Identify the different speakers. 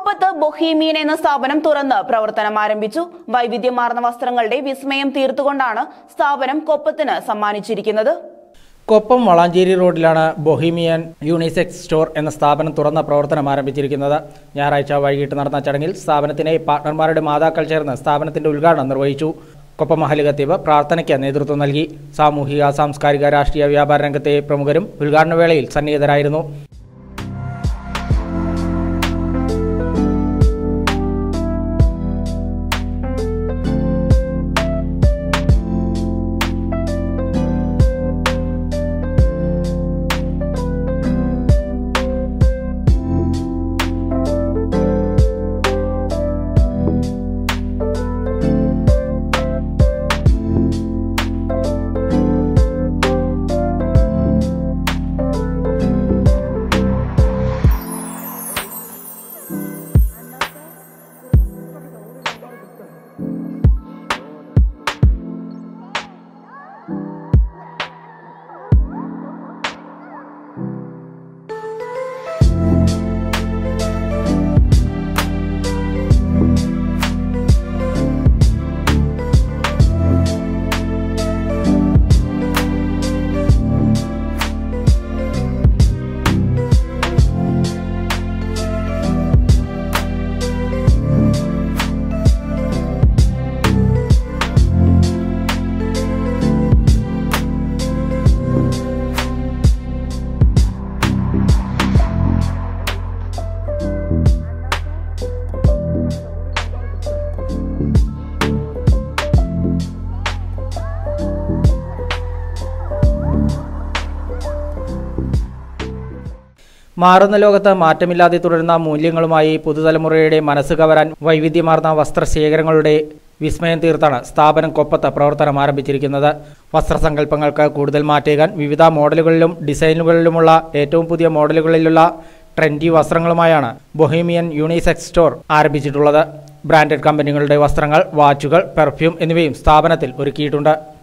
Speaker 1: കൊപ്പത്ത് Bohemian എന്ന സ്ഥാപനം തുറന്ന് പ്രവർത്തനം ആരംഭിച്ചു വൈവിധ്യമാർന്ന വസ്ത്രങ്ങളുടെ വിസ്മയം തീർത്തുകൊണ്ടാണ് സ്ഥാപനം കൊപ്പത്തിന് സമ്മാനിച്ചിരിക്കുന്നത്
Speaker 2: കൊപ്പം വളാഞ്ചേരി റോഡിലാണ് ബൊഹീമിയൻ യൂണിസെക്സ് സ്റ്റോർ എന്ന സ്ഥാപനം തുറന്ന പ്രവർത്തനം ആരംഭിച്ചിരിക്കുന്നത് ഞായറാഴ്ച വൈകിട്ട് നടന്ന ചടങ്ങിൽ സ്ഥാപനത്തിനെ പാർട്ണർമാരുടെ മാതാക്കൾ ചേർന്ന് സ്ഥാപനത്തിന്റെ ഉദ്ഘാടനം നിർവഹിച്ചു കൊപ്പം മഹല് ഖത്തീബ് പ്രാർത്ഥനയ്ക്ക് നേതൃത്വം നൽകി സാമൂഹിക സാംസ്കാരിക രാഷ്ട്രീയ വ്യാപാര രംഗത്തെ പ്രമുഖരും ഉദ്ഘാടന വേളയിൽ സന്നിഹിതരായിരുന്നു മാറുന്ന ലോകത്ത് മാറ്റമില്ലാതെ തുടരുന്ന മൂല്യങ്ങളുമായി പുതുതലമുറയുടെ മനസ്സ് കവരാൻ വൈവിധ്യമാർന്ന വസ്ത്രശേഖരങ്ങളുടെ വിസ്മയം തീർത്താണ് സ്ഥാപനം കൊപ്പത്ത് പ്രവർത്തനം ആരംഭിച്ചിരിക്കുന്നത് വസ്ത്രസങ്കല്പങ്ങൾക്ക് കൂടുതൽ മാറ്റേകാൻ വിവിധ മോഡലുകളിലും ഡിസൈനുകളിലുമുള്ള ഏറ്റവും പുതിയ മോഡലുകളിലുള്ള ട്രെൻഡി വസ്ത്രങ്ങളുമായാണ് ബൊഹീമിയൻ യൂണിസെക്സ് സ്റ്റോർ ആരംഭിച്ചിട്ടുള്ളത് ബ്രാൻഡഡ് കമ്പനികളുടെ വസ്ത്രങ്ങൾ വാച്ചുകൾ പെർഫ്യൂം എന്നിവയും സ്ഥാപനത്തിൽ ഒരുക്കിയിട്ടുണ്ട്